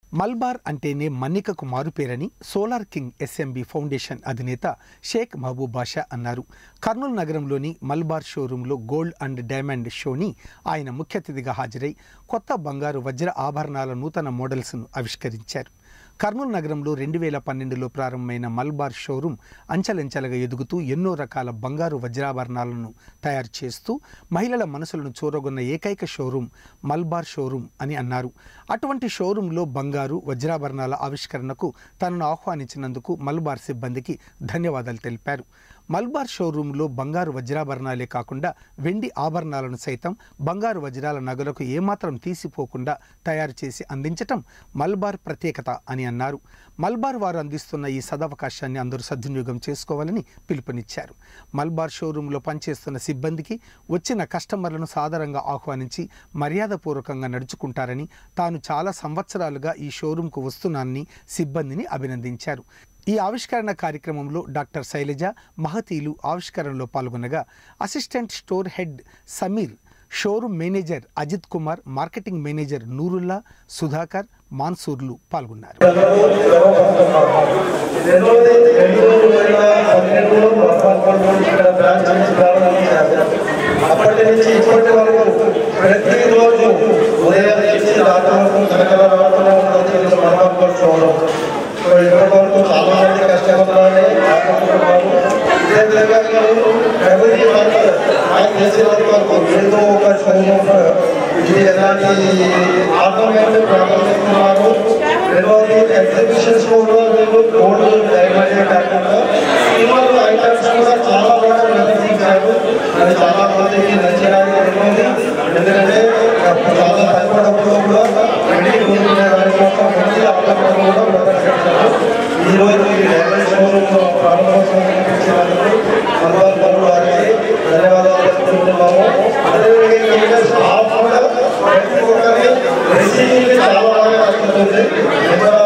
మల్బార్ అంటేనే మన్నికకు మారుపేరని సోలార్ కింగ్ ఎస్ఎంబి ఫౌండేషన్ అధినేత షేక్ మహబూబ్ బాషా అన్నారు కర్నూలు నగరంలోని మల్బార్ షోరూంలో గోల్డ్ అండ్ డైమండ్ షోని ఆయన ముఖ్య అతిథిగా హాజరై కొత్త బంగారు వజ్ర ఆభరణాల నూతన మోడల్స్ను ఆవిష్కరించారు కర్నూలు నగరంలో రెండు వేల పన్నెండులో ప్రారంభమైన మల్బార్ షోరూం అంచెలంచెలుగా ఎదుగుతూ ఎన్నో రకాల బంగారు వజ్రాభరణాలను తయారు చేస్తూ మహిళల మనసులను చూరగొన్న ఏకైక షోరూం మల్బార్ షోరూం అని అన్నారు అటువంటి షోరూంలో బంగారు వజ్రాభరణాల ఆవిష్కరణకు తనను ఆహ్వానించినందుకు మల్బార్ సిబ్బందికి ధన్యవాదాలు తెలిపారు మల్బార్ షోరూంలో బంగారు వజ్రాభరణాలే కాకుండా వెండి ఆభరణాలను సైతం బంగారు వజ్రాల నగలకు ఏమాత్రం తీసిపోకుండా తయారు చేసి అందించటం మల్బార్ ప్రత్యేకత అని అన్నారు మల్బార్ వారు అందిస్తున్న ఈ సదవకాశాన్ని అందరూ సద్వినియోగం చేసుకోవాలని పిలుపునిచ్చారు మల్బార్ షోరూంలో పనిచేస్తున్న సిబ్బందికి వచ్చిన కస్టమర్లను సాదరంగా ఆహ్వానించి మర్యాదపూర్వకంగా నడుచుకుంటారని తాను చాలా సంవత్సరాలుగా ఈ షోరూంకు వస్తున్నానని సిబ్బందిని అభినందించారు ఈ ఆవిష్కరణ కార్యక్రమంలో డాక్టర్ శైలజ మహతీలు ఆవిష్కరణలో పాల్గొనగా assistant store head Sameer showroom manager Ajith Kumar marketing manager Nurullah Sudhakar మాన్సూర్లు పాల్గొన్నారు రెండోది రెండు వేల పన్నెండులో మహాత్మాలో ఇక్కడ బ్రాంచ్ నుంచి ప్రారంభించారు అప్పటి నుంచి ఇప్పటి వరకు ప్రతిరోజు ఉదయం నుంచి రాత్రి వరకు కనకల రావడం ఉంటుంది మహాత్మా చూడడం సో ఇప్పటి వరకు చాలా మంది కష్టపడాలని ఆశపడుతున్నారు ఇదే విధంగా మీరు ఎవ్రీ మంత్ నాకు తెలిసినంత వరకు ఏదో ఒక షోరూమ్ ఇది ఎలాంటి ఆర్నమెంట్ ప్రారంభిస్తున్నారు రెండవది ఎగ్జిబిషన్స్ కూడా వీళ్ళు గోల్డ్ డైమండ్ కాకుండా సిల్వర్ ఐటమ్స్ కూడా చాలా బాగా నిర్వహించారు అది చాలా మందికి నచ్చడానికి రెండవది ఎందుకంటే చాలా తక్కువ డబ్బులో కూడా వెండి కొనుక్కునే దాని కోసం మంచి అవకాశం కూడా ప్రదర్శించారు ఈ రోజు ఈ డైమండ్ షోరూమ్ ప్రారంభోత్సవం ఇచ్చినందుకు మల్బార్ పనులు వారికి ధన్యవాదాలు తెలుపుతున్నాము అదేవిధంగా ఇక్కడ స్టాఫ్ కూడా ప్రతి ఒక్కరి రిసీవింగ్ చాలా బాగా జరుగుతుంది ఇక్కడ